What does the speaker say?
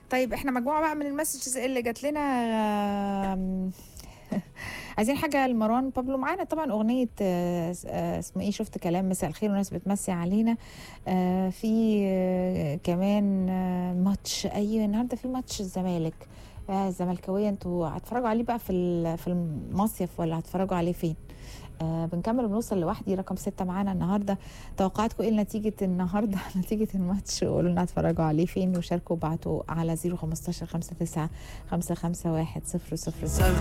طيب احنا مجموعه بقى من المسجز اللي جات لنا آم، عايزين حاجه لمروان بابلو معانا طبعا اغنيه آه، آه، اسمه ايه شفت كلام مساء الخير وناس بتمسي علينا آه، في آه، كمان آه، ماتش ايوه النهارده في ماتش الزمالك آه، الزملكاويه انتوا هتتفرجوا عليه بقى في ال- في المصيف ولا هتتفرجوا عليه فين؟ آه بنكمل وبنوصل لوحدي رقم ستة معانا النهارده توقعاتكم ايه نتيجة النهارده نتيجة الماتش وقولوا لنا هتتفرجوا عليه فين وشاركوا وبعتوا على 015 59 551 000